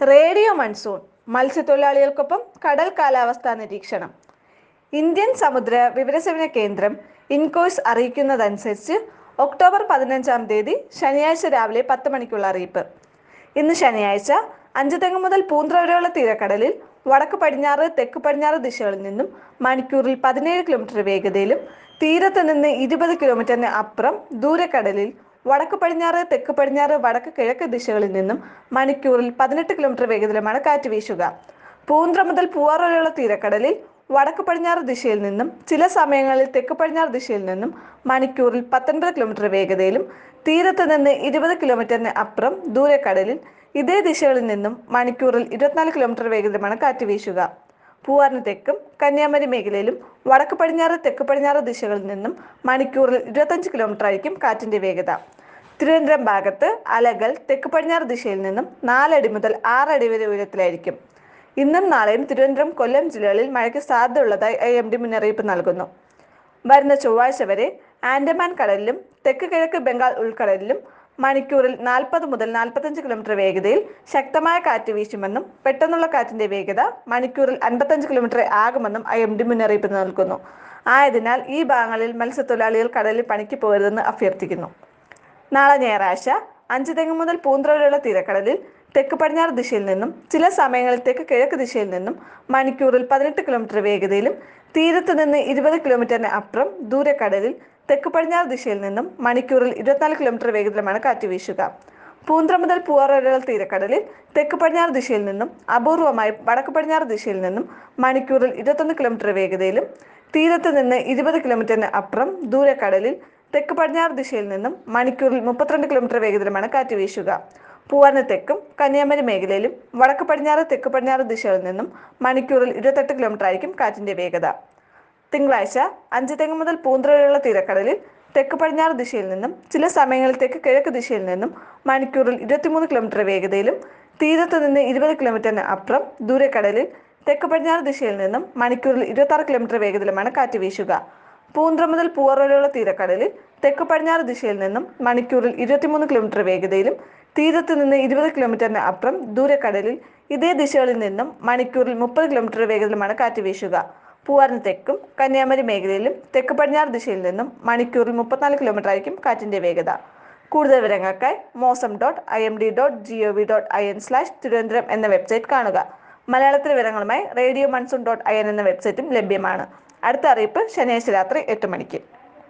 radio monsoon മത്സ്യത്തൊഴിലാളികൾക്കൊപ്പം കടൽ കാലാവസ്ഥാ നിരീക്ഷണം ഇന്ത്യൻ സമുദ്ര വിവരസേവന കേന്ദ്രം ഇൻകോയ്സ് അറിയിക്കുന്നതനുസരിച്ച് ഒക്ടോബർ പതിനഞ്ചാം തീയതി ശനിയാഴ്ച രാവിലെ പത്ത് മണിക്കുള്ള അറിയിപ്പ് ഇന്ന് ശനിയാഴ്ച അഞ്ചുതെങ്ങ് മുതൽ പൂന്ത്ര വരെയുള്ള തീരക്കടലിൽ വടക്ക് പടിഞ്ഞാറ് തെക്ക് പടിഞ്ഞാറ് ദിശകളിൽ നിന്നും മണിക്കൂറിൽ പതിനേഴ് കിലോമീറ്റർ വേഗതയിലും തീരത്ത് നിന്ന് ഇരുപത് കിലോമീറ്ററിന് അപ്പുറം ദൂരക്കടലിൽ വടക്ക് പടിഞ്ഞാറ് തെക്ക് പടിഞ്ഞാറ് വടക്ക് കിഴക്ക് ദിശകളിൽ നിന്നും മണിക്കൂറിൽ പതിനെട്ട് കിലോമീറ്റർ വേഗതയിലുമാണ് കാറ്റ് വീശുക പൂന്ത്ര മുതൽ പൂവാർ വരെയുള്ള തീരക്കടലിൽ വടക്ക് പടിഞ്ഞാറ് ദിശയിൽ നിന്നും ചില സമയങ്ങളിൽ തെക്ക് പടിഞ്ഞാറ് ദിശയിൽ നിന്നും മണിക്കൂറിൽ പത്തൊൻപത് കിലോമീറ്റർ വേഗതയിലും തീരത്ത് നിന്ന് ഇരുപത് കിലോമീറ്ററിന് അപ്പുറം ദൂരക്കടലിൽ ഇതേ ദിശകളിൽ നിന്നും മണിക്കൂറിൽ ഇരുപത്തിനാല് കിലോമീറ്റർ വേഗതയിലുമാണ് കാറ്റ് വീശുക പൂവാറിന് തെക്കും കന്യാകുമാരി മേഖലയിലും വടക്ക് പടിഞ്ഞാറ് തെക്ക് പടിഞ്ഞാറ് ദിശകളിൽ നിന്നും മണിക്കൂറിൽ ഇരുപത്തഞ്ച് കിലോമീറ്റർ ആയിരിക്കും കാറ്റിന്റെ വേഗത തിരുവനന്തപുരം ഭാഗത്ത് അലകൾ തെക്ക് പടിഞ്ഞാറ് ദിശയിൽ നിന്നും നാലടി മുതൽ ആറടി വരെ ഉയരത്തിലായിരിക്കും ഇന്നും നാളെയും തിരുവനന്തപുരം കൊല്ലം ജില്ലകളിൽ മഴയ്ക്ക് സാധ്യതയുള്ളതായി ഐ എം ഡി മുന്നറിയിപ്പ് നൽകുന്നു വരുന്ന ചൊവ്വാഴ്ച വരെ ആൻഡമാൻ കടലിലും തെക്ക് കിഴക്ക് ബംഗാൾ ഉൾക്കടലിലും മണിക്കൂറിൽ നാൽപ്പത് മുതൽ നാൽപ്പത്തഞ്ച് കിലോമീറ്റർ വേഗതയിൽ ശക്തമായ കാറ്റ് വീശുമെന്നും പെട്ടെന്നുള്ള കാറ്റിന്റെ വേഗത മണിക്കൂറിൽ അൻപത്തഞ്ച് കിലോമീറ്റർ ആകുമെന്നും ഐ എം ഡി മുന്നറിയിപ്പ് നൽകുന്നു ആയതിനാൽ ഈ ഭാഗങ്ങളിൽ മത്സ്യത്തൊഴിലാളികൾ കടലിൽ പണിക്ക് പോകരുതെന്ന് അഭ്യർത്ഥിക്കുന്നു നാളെ ഞായറാഴ്ച അഞ്ച് തെങ്ങ് മുതൽ പൂന്ത്ര വരെയുള്ള തീരക്കടലിൽ തെക്ക് പടിഞ്ഞാറ് ദിശയിൽ നിന്നും ചില സമയങ്ങളിൽ തെക്ക് കിഴക്ക് ദിശയിൽ നിന്നും മണിക്കൂറിൽ പതിനെട്ട് കിലോമീറ്റർ വേഗതയിലും തീരത്ത് നിന്ന് ഇരുപത് കിലോമീറ്ററിന് അപ്പുറം ദൂരക്കടലിൽ തെക്ക് പടിഞ്ഞാറ് ദിശയിൽ നിന്നും മണിക്കൂറിൽ ഇരുപത്തിനാല് കിലോമീറ്റർ വേഗത്തിലുമാണ് കാറ്റ് വീശുക പൂന്ത്ര മുതൽ പൂവാർ വരെയുള്ള തീരക്കടലിൽ തെക്ക് പടിഞ്ഞാറ് ദിശയിൽ നിന്നും അപൂർവമായി വടക്ക് പടിഞ്ഞാറ് ദിശയിൽ നിന്നും മണിക്കൂറിൽ ഇരുപത്തൊന്ന് കിലോമീറ്റർ വേഗതയിലും തീരത്ത് നിന്ന് ഇരുപത് കിലോമീറ്ററിന് അപ്പുറം ദൂരക്കടലിൽ തെക്ക് പടിഞ്ഞാറ് ദിശയിൽ നിന്നും മണിക്കൂറിൽ മുപ്പത്തിരണ്ട് കിലോമീറ്റർ വേഗത്തിലുമാണ് കാറ്റ് വീശുക പൂവാറിന് തെക്കും കന്യാകുമാരി മേഖലയിലും വടക്ക് പടിഞ്ഞാറ് തെക്ക് പടിഞ്ഞാറ് ദിശകളിൽ നിന്നും മണിക്കൂറിൽ ഇരുപത്തെട്ട് കിലോമീറ്റർ ആയിരിക്കും കാറ്റിന്റെ വേഗത തിങ്കളാഴ്ച അഞ്ച് തെങ്ങ് മുതൽ പൂന്ത്ര വരെയുള്ള തീരക്കടലിൽ തെക്ക് പടിഞ്ഞാറ് ദിശയിൽ നിന്നും ചില സമയങ്ങളിൽ തെക്ക് കിഴക്ക് ദിശയിൽ നിന്നും മണിക്കൂറിൽ ഇരുപത്തിമൂന്ന് കിലോമീറ്റർ വേഗതയിലും തീരത്ത് നിന്ന് ഇരുപത് കിലോമീറ്ററിന് അപ്പുറം ദൂരക്കടലിൽ തെക്ക് പടിഞ്ഞാറ് ദിശയിൽ നിന്നും മണിക്കൂറിൽ ഇരുപത്തി കിലോമീറ്റർ വേഗത്തിലുമാണ് കാറ്റ് വീശുക പൂന്ത്ര മുതൽ പൂവാർ വരെയുള്ള തീരക്കടലിൽ തെക്ക് പടിഞ്ഞാറ് ദിശയിൽ നിന്നും മണിക്കൂറിൽ ഇരുപത്തിമൂന്ന് കിലോമീറ്റർ വേഗതയിലും തീരത്ത് നിന്ന് ഇരുപത് കിലോമീറ്ററിന് അപ്പുറം ദൂരക്കടലിൽ ഇതേ ദിശകളിൽ നിന്നും മണിക്കൂറിൽ മുപ്പത് കിലോമീറ്റർ വേഗത്തിലുമാണ് കാറ്റ് വീശുക പൂവാറിന് തെക്കും കന്യാകുമാരി മേഖലയിലും തെക്ക് പടിഞ്ഞാറ് ദിശയിൽ നിന്നും മണിക്കൂറിൽ മുപ്പത്തിനാല് കിലോമീറ്റർ ആയിരിക്കും കാറ്റിന്റെ വേഗത കൂടുതൽ വിവരങ്ങൾക്കായി mausam dot I M D dot G O V dot I N slash Thiruvananthapuram എന്ന വെബ്സൈറ്റ് കാണുക മലയാളത്തിലെ വിവരങ്ങളുമായി radio monsoon dot I N എന്ന വെബ്സൈറ്റും ലഭ്യമാണ് അടുത്ത അറിയിപ്പ് ശനിയാഴ്ച രാത്രി എട്ട് മണിക്ക്